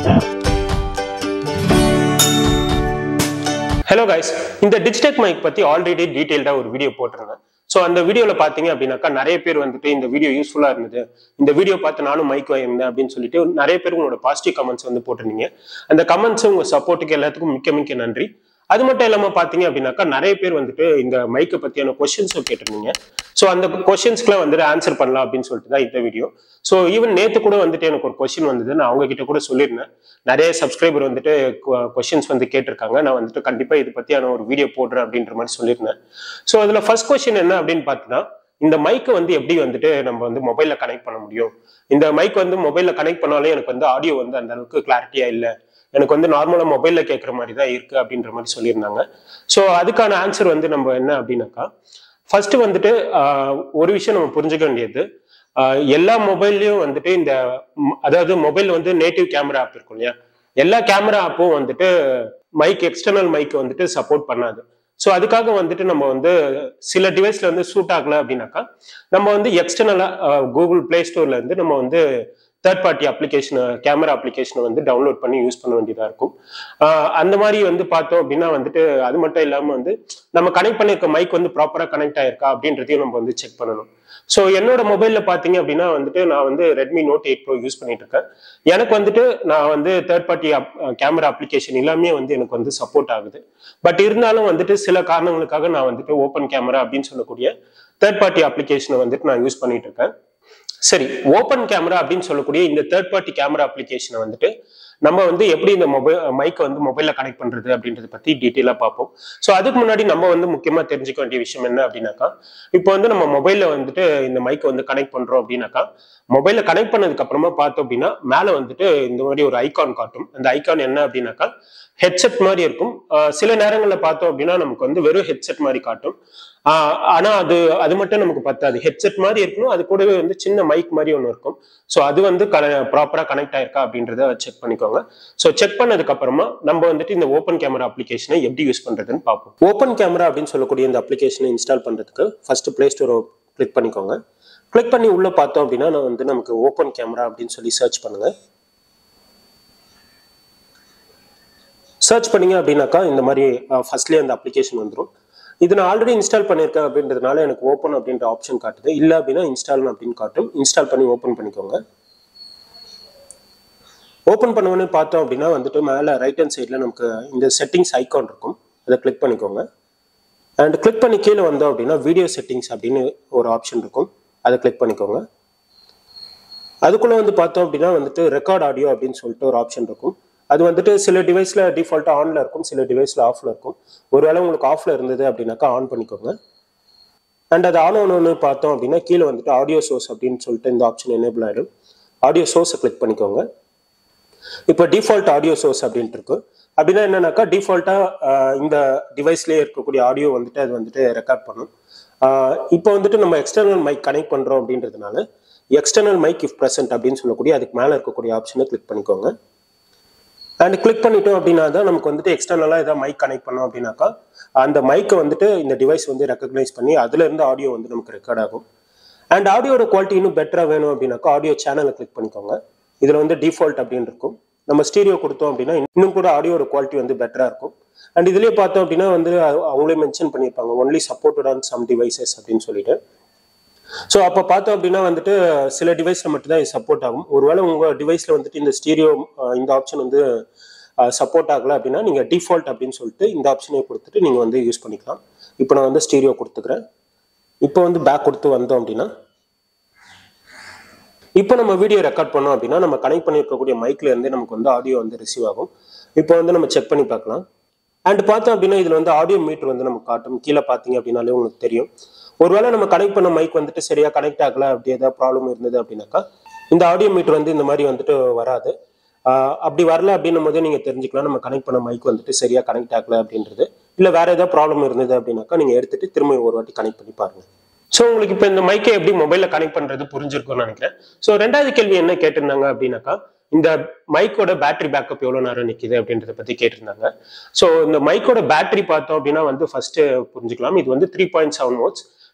hello guys இந்த Digitek mic பத்தி already டீடைல்டா ஒரு வீடியோ போட்டிருந்தேன் ஸோ அந்த வீடியோல பாத்தீங்க அப்படின்னாக்கா நிறைய பேர் வந்துட்டு இந்த வீடியோ யூஸ்ஃபுல்லா இருந்தது இந்த வீடியோ பார்த்து நானும் மைக் வாங்கியிருந்தேன் அப்படின்னு சொல்லிட்டு நிறைய பேர் உங்களோட பாசிட்டிவ் கமெண்ட்ஸ் வந்து போட்டிருந்தீங்க அந்த கமெண்ட்ஸ் உங்க சப்போர்ட்டுக்கு எல்லாத்துக்கும் மிக்க மிக்க நன்றி அது மட்டும் இல்லாம பாத்தீங்க அப்படின்னாக்கா நிறைய பேர் வந்துட்டு இந்த மைக்கை பத்தியான கொஸ்டின்ஸும் கேட்டிருந்தீங்க ஸோ அந்த கொஸ்டின்ஸ்க்குலாம் வந்துட்டு ஆன்சர் பண்ணலாம் அப்படின்னு சொல்லிட்டு தான் இந்த வீடியோ ஸோ ஈவன் நேத்து கூட வந்துட்டு எனக்கு ஒரு கொஸ்டின் வந்தது நான் அவங்க கிட்ட கூட சொல்லியிருந்தேன் நிறைய சப்ஸ்கிரைபர் வந்துட்டு கொஸ்டின்ஸ் வந்து கேட்டிருக்காங்க நான் வந்துட்டு கண்டிப்பா இது பத்தியான ஒரு வீடியோ போடுறேன் அப்படின்ற மாதிரி சொல்லியிருந்தேன் ஸோ அதுல ஃபர்ஸ்ட் கொஸ்டின் என்ன அப்படின்னு பார்த்தீங்கன்னா இந்த மைக்கை வந்து எப்படி வந்துட்டு நம்ம வந்து மொபைல்ல கனெக்ட் பண்ண முடியும் இந்த மைக் வந்து மொபைல்ல கனெக்ட் பண்ணாலே எனக்கு வந்து ஆடியோ வந்து அந்த அளவுக்கு கிளாரிட்டியா இல்லை எனக்கு வந்து நார்மலா மொபைல்ல கேட்குற மாதிரி தான் இருக்கு அப்படின்ற மாதிரி சொல்லியிருந்தாங்க ஸோ அதுக்கான ஆன்சர் வந்து நம்ம என்ன அப்படின்னாக்கா ஃபர்ஸ்ட் வந்துட்டு ஆஹ், ஒரு விஷயம் நம்ம புரிஞ்சுக்க வேண்டியது ஆஹ், எல்லா மொபைல்லையும் வந்துட்டு இந்த ம், அதாவது மொபைல் வந்து நேட்டிவ் கேமரா ஆப் இருக்கும் இல்லையா எல்லா கேமரா ஆப்பும் வந்துட்டு மைக் எக்ஸ்டர்னல் மைக் வந்துட்டு சப்போர்ட் பண்ணாது ஸோ அதுக்காக வந்துட்டு நம்ம வந்து சில டிவைஸ்ல வந்து சூட் ஆகல அப்படின்னாக்கா நம்ம வந்து எக்ஸ்டர்னலா கூகுள் பிளே ஸ்டோர்ல இருந்து நம்ம வந்து தேர்ட் பார்ட்டி அப்ளிகேஷன் கேமரா அப்ளிகேஷனை வந்து டவுன்லோட் பண்ணி யூஸ் பண்ண வேண்டியதா இருக்கும் ஆஹ் அந்த மாதிரி வந்து பார்த்தோம் அப்படின்னா வந்துட்டு அது மட்டும் இல்லாம வந்து நம்ம கனெக்ட் பண்ணிருக்க மைக் வந்து ப்ராப்பரா கனெக்ட் ஆயிருக்கா அப்படின்றதையும் நம்ம வந்து செக் பண்ணணும் ஸோ என்னோட மொபைல்ல பாத்தீங்க அப்படின்னா வந்துட்டு நான் வந்து Redmi Note eight Pro use பண்ணிட்டு இருக்கேன் எனக்கு வந்துட்டு நான் வந்து தேர்ட் பார்ட்டி கேமரா அப்ளிகேஷன் எல்லாமே வந்து எனக்கு வந்து சப்போர்ட் ஆகுது பட் இருந்தாலும் வந்துட்டு சில காரணங்களுக்காக நான் வந்துட்டு ஓப்பன் கேமரா அப்படின்னு சொல்லக்கூடிய தேர்ட் பார்ட்டி அப்ளிகேஷனை வந்துட்டு நான் யூஸ் பண்ணிட்டு இருக்கேன் சரி ஓப்பன் கேமரா அப்படின்னு சொல்லக்கூடிய இந்த தேர்ட் பார்ட்டி கேமரா அப்ளிகேஷனை வந்துட்டு நம்ம வந்து எப்படி இந்த மொபைல் மைக்கை வந்து மொபைல்ல கனெக்ட் பண்றது அப்படின்றத பத்தி டீட்டெயிலாக பார்ப்போம் ஸோ அதுக்கு முன்னாடி நம்ம வந்து முக்கியமா தெரிஞ்சுக்க வேண்டிய விஷயம் என்ன அப்படின்னாக்கா இப்போ வந்து நம்ம மொபைல்ல வந்துட்டு இந்த மைக்கை வந்து கனெக்ட் பண்றோம் அப்படின்னாக்கா மொபைல்ல கனெக்ட் பண்ணதுக்கு அப்புறமா பார்த்தோம் அப்படின்னா மேல வந்துட்டு இந்த மாதிரி ஒரு ஐகான் காட்டும் அந்த ஐகான் என்ன அப்படின்னாக்கா ஹெட்செட் மாதிரி இருக்கும் ஆஹ் சில நேரங்களில் பார்த்தோம் அப்படின்னா நமக்கு வந்து வெறும் ஹெட்செட் மாதிரி காட்டும் ஆஹ் ஆனா அது அது மட்டும் நமக்கு பத்தாது ஹெட்செட் மாதிரி இருக்கணும் அது கூடவே வந்து சின்ன மைக் மாதிரி ஒன்று இருக்கும் ஸோ அது வந்து ப்ராப்பரா கனெக்ட் ஆயிருக்கா அப்படின்றத செக் பண்ணிக்கோங்க ஸோ செக் பண்ணதுக்கு அப்புறமா நம்ம வந்துட்டு இந்த ஓப்பன் கேமரா அப்ளிகேஷனை எப்படி யூஸ் பண்றதுன்னு பார்ப்போம் ஓப்பன் கேமரா அப்படின்னு சொல்லக்கூடிய இந்த அப்ளிகேஷனை இன்ஸ்டால் பண்றதுக்கு ஃபர்ஸ்ட் பிளே ஸ்டோர் கிளிக் பண்ணிக்கோங்க கிளிக் பண்ணி உள்ள பார்த்தோம் அப்படின்னா நான் வந்து நமக்கு ஓப்பன் கேமரா அப்படின்னு சொல்லி சர்ச் பண்ணுங்க சர்ச் பண்ணீங்க அப்படின்னாக்கா இந்த மாதிரி ஃபர்ஸ்ட்லேயே அந்த அப்ளிகேஷன் வந்துடும் இது நான் ஆல்ரெடி இன்ஸ்டால் பண்ணியிருக்கேன் அப்படின்றதுனால எனக்கு ஓப்பன் அப்படின்ற ஆப்ஷன் காட்டுது இல்லை அப்படின்னா இன்ஸ்டால் அப்படின்னு காட்டும் இன்ஸ்டால் பண்ணி ஓப்பன் பண்ணிக்கோங்க ஓப்பன் பண்ணவொடனே பார்த்தோம் அப்படின்னா வந்துட்டு மேலே ரைட் ஹேண்ட் சைடில் நமக்கு இந்த செட்டிங்ஸ் ஐகான் இருக்கும் அதை கிளிக் பண்ணிக்கோங்க அண்ட் கிளிக் பண்ணி கீழே வந்தோம் அப்படின்னா வீடியோ செட்டிங்ஸ் அப்படின்னு ஒரு ஆப்ஷன் இருக்கும் அதை கிளிக் பண்ணிக்கோங்க அதுக்குள்ளே வந்து பார்த்தோம் அப்படின்னா வந்துட்டு ரெக்கார்ட் ஆடியோ அப்படின்னு சொல்லிட்டு ஒரு ஆப்ஷன் இருக்கும் அது வந்துட்டு சில டிவைஸில் டிஃபால்ட்டாக ஆனில் இருக்கும் சில டிவைஸில் ஆஃபில் இருக்கும் ஒருவேளை உங்களுக்கு ஆஃபில் இருந்தது அப்படின்னாக்கா ஆன் பண்ணிக்கோங்க அண்ட் அது ஆன் ஆனோன்னு பார்த்தோம் அப்படின்னா கீழே வந்துட்டு ஆடியோ சோர்ஸ் அப்படின்னு சொல்லிட்டு இந்த ஆப்ஷன் எனேபிள் ஆகிடும் ஆடியோ சோர்ஸை கிளிக் பண்ணிக்கோங்க இப்போ டிஃபால்ட் ஆடியோ சோர்ஸ் அப்படின்ட்டு இருக்கு அப்படின்னா என்னன்னாக்கா டிஃபால்ட்டாக இந்த டிவைஸ்லேயே இருக்கக்கூடிய ஆடியோ வந்துட்டு அது வந்துட்டு ரெக்கார்ட் பண்ணும் ஆஹ் இப்போ வந்துட்டு நம்ம எக்ஸ்டர்னல் மைக் கனெக்ட் பண்ணுறோம் அப்படின்றதுனால எக்ஸ்டர்னல் மைக் இஃப் ப்ரெசென்ட் அப்படின்னு சொல்லக்கூடிய அதுக்கு மேலே இருக்கக்கூடிய ஆப்ஷனை கிளிக் பண்ணிக்கோங்க அண்ட் கிளிக் பண்ணிட்டோம் அப்படின்னா தான் நமக்கு வந்துட்டு எக்ஸ்டர்னலாக ஏதாவது மைக் கனெக்ட் பண்ணோம் அப்படின்னாக்கா அந்த மைக்கை வந்துட்டு இந்த டிவைஸ் வந்து ரெக்கக்னைஸ் பண்ணி அதுல இருந்து ஆடியோ வந்து நமக்கு ரெக்கார்ட் ஆகும் அண்ட் ஆடியோட குவாலிட்டி இன்னும் பெட்டராக வேணும் அப்படின்னாக்கா ஆடியோ சேனலை கிளிக் பண்ணிக்கோங்க இதில் வந்து டிஃபால்ட் அப்படின்னு இருக்கும் நம்ம ஸ்டீரியோ கொடுத்தோம் அப்படின்னா இன்னும் கூட ஆடியோட குவாலிட்டி வந்து பெட்டராக இருக்கும் அண்ட் இதுலேயே பார்த்தோம் அப்படின்னா வந்து அது- அவங்களே மென்ஷன் பண்ணியிருப்பாங்க only supported on some devices அப்படின்னு சொல்லிட்டு ஸோ அப்போ பார்த்தோம் அப்படின்னா வந்துட்டு சில டிவைஸில் மட்டும்தான் இது சப்போர்ட் ஆகும் ஒருவேளை உங்கள் டிவைஸில் வந்துட்டு இந்த ஸ்டீரியோ இந்த ஆப்ஷன் வந்து சப்போர்ட் ஆகலை அப்படின்னா நீங்கள் டிஃபால்ட் அப்படின்னு சொல்லிட்டு இந்த ஆப்ஷனை கொடுத்துட்டு நீங்கள் வந்து யூஸ் பண்ணிக்கலாம் இப்போ நான் வந்து ஸ்டீரியோ கொடுத்துக்கிறேன் இப்போ வந்து பேக் கொடுத்து வந்தோம் அப்படின்னா இப்போ நம்ம வீடியோ ரெக்கார்ட் பண்ணோம் அப்படின்னா நம்ம கனெக்ட் பண்ணியிருக்கக்கூடிய மைக்ல இருந்து நமக்கு வந்து ஆடியோ வந்து ரிசீவ் ஆகும் இப்போ வந்து நம்ம செக் பண்ணி பார்க்கலாம் அண்ட் பார்த்தோம் அப்படின்னா இதுல வந்து ஆடியோ மீட்டர் வந்து நமக்கு காட்டும் கீழே பார்த்தீங்க அப்படின்னாலே உங்களுக்கு தெரியும் ஒருவேளை நம்ம கனெக்ட் பண்ண மைக் வந்துட்டு சரியா கனெக்ட் ஆகல அப்படி ஏதாவது ப்ராப்ளம் இருந்தது அப்படின்னாக்கா இந்த ஆடியோ மீட்டர் வந்து இந்த மாதிரி வந்துட்டு வராது ஆஹ் அப்படி வரல அப்படின்னும் போது நீங்க தெரிஞ்சுக்கலாம் நம்ம கனெக்ட் பண்ண மைக் வந்துட்டு சரியா கனெக்ட் ஆகல அப்படின்றது இல்ல வேற ஏதாவது ப்ராப்ளம் இருந்தது அப்படின்னாக்கா நீங்க எடுத்துட்டு திரும்ப ஒரு வாட்டி கனெக்ட் பண்ணி பாருங்க ஸோ உங்களுக்கு இப்போ இந்த மைக்கை எப்படி மொபைல்ல கனெக்ட் பண்றது புரிஞ்சிருக்கும்னு நினைக்கிறேன் ஸோ ரெண்டாவது கேள்வி என்ன கேட்டிருந்தாங்க அப்படின்னாக்கா இந்த மைக்கோட பேட்டரி பேக்கப் எவ்வளோ நேரம் நிற்கிது அப்படின்றத பத்தி கேட்டிருந்தாங்க ஸோ இந்த மைக்கோட பேட்டரி பார்த்தோம் அப்படின்னா வந்து ஃபர்ஸ்ட் புரிஞ்சுக்கலாம் இது வந்து three point seven watts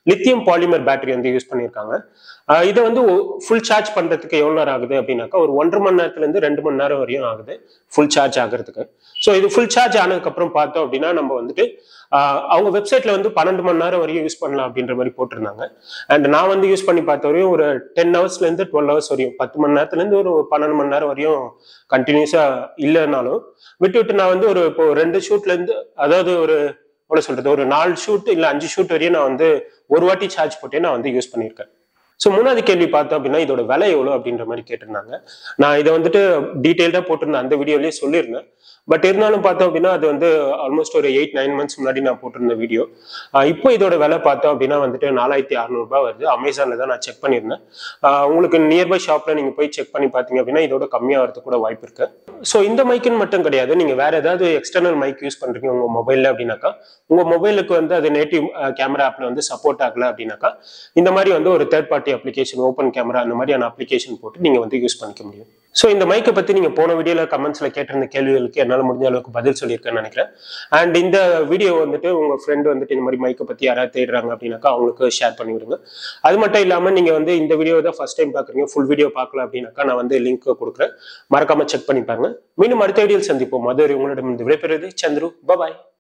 lithium polymer battery வந்து யூஸ் பண்ணியிருக்காங்க ஆஹ் இதை வந்து ஃபுல் சார்ஜ் பண்றதுக்கு எவ்வளோ நேரம் ஆகுது அப்படின்னாக்கா ஒரு ஒன்றரை மணி நேரத்துல இருந்து ரெண்டு மணி நேரம் வரையும் ஆகுது ஃபுல் சார்ஜ் ஆகிறதுக்கு ஸோ இது ஃபுல் சார்ஜ் ஆனதுக்கப்புறம் பார்த்தோம் அப்படின்னா நம்ம வந்துட்டு ஆஹ் அவங்க வெப்சைட்ல வந்து பன்னெண்டு மணி நேரம் வரையும் யூஸ் பண்ணலாம் அப்படின்ற மாதிரி போட்டிருந்தாங்க அண்ட் நான் வந்து யூஸ் பண்ணி பார்த்த வரையும் ஒரு டென் ஹவர்ஸ்ல இருந்து டுவெல் ஹவர்ஸ் வரையும் பத்து மணி நேரத்துல இருந்து ஒரு பன்னெண்டு மணி நேரம் வரையும் கண்டினியூஸா இல்லைனாலும் விட்டு விட்டு நான் வந்து ஒரு இப்போ ரெண்டு ஷூட்ல இருந்து அதாவது ஒரு எவ்வளவு சொல்றது ஒரு நாலு ஷூட் இல்ல அஞ்சு ஷூட் வரையும் நான் வந்து ஒரு வாட்டி சார்ஜ் போட்டே நான் வந்து யூஸ் பண்ணியிருக்கேன் ஸோ மூணாவது கேள்வி பார்த்தோம் அப்படின்னா இதோட விலை எவ்வளோ அப்படின்ற மாதிரி கேட்டிருந்தாங்க நான் இதை வந்துட்டு டீட்டெயில்டாக போட்டிருந்தேன் அந்த வீடியோலயே சொல்லியிருந்தேன் பட் இருந்தாலும் பார்த்தோம் அப்படின்னா அது வந்து ஆல்மோஸ்ட் ஒரு எயிட் நைன் மந்த்ஸ் முன்னாடி நான் போட்டிருந்த வீடியோ இப்போ இதோட விலை பார்த்தோம் அப்படின்னா வந்துட்டு நாலாயிரத்தி அறநூறுபா வருது அமேசானில் தான் நான் செக் பண்ணியிருந்தேன் ஆஹ் உங்களுக்கு நியர்பை ஷாப்பில் நீங்கள் போய் செக் பண்ணி பார்த்தீங்க அப்படின்னா இதோட கம்மியாக வரது கூட வாய்ப்பு இருக்கு ஸோ இந்த மைக்குன்னு மட்டும் கிடையாது நீங்கள் வேற ஏதாவது எக்ஸ்டர்னல் மைக் யூஸ் பண்ணுறீங்க உங்கள் மொபைலில் அப்படின்னாக்கா உங்கள் மொபைலுக்கு வந்து அது நேட்டிவ் கேமரா ஆப்பில் வந்து சப்போர்ட் ஆகல அப்படின்னாக்கா இந்த மாதிரி வந்து ஒரு third party application open camera அந்த மாதிரியான அப்ளிகேஷன் போட்டு நீங்கள் வந்து யூஸ் பண்ணிக்க முடியும் ஸோ இந்த மைக்கை பற்றி நீங்கள் போன வீடியோவில் கமெண்ட்ஸில் கேட்டிருந்த கேள்விகளுக்கு என்னால் முடிஞ்ச அளவுக்கு பதில் சொல்லியிருக்கேன்னு நினைக்கிறேன் அண்ட் இந்த வீடியோ வந்துட்டு உங்கள் ஃப்ரெண்டு வந்துட்டு இந்த மாதிரி மைக்கை பற்றி யாராவது தேடுறாங்க அப்படின்னாக்கா அவங்களுக்கு ஷேர் பண்ணி விடுங்க அது மட்டும் இல்லாமல் நீங்கள் வந்து இந்த வீடியோ தான் ஃபர்ஸ்ட் டைம் பார்க்குறீங்க ஃபுல் வீடியோ பார்க்கல அப்படின்னாக்கா நான் வந்து லிங்க் கொடுக்குறேன் மறக்காம செக் பண்ணி பாருங்க மீண்டும் அடுத்த வீடியோவில் சந்திப்போம் அதுவரை உங்களிடம் இந்த விடைபெறுவது சந்துரு பாய்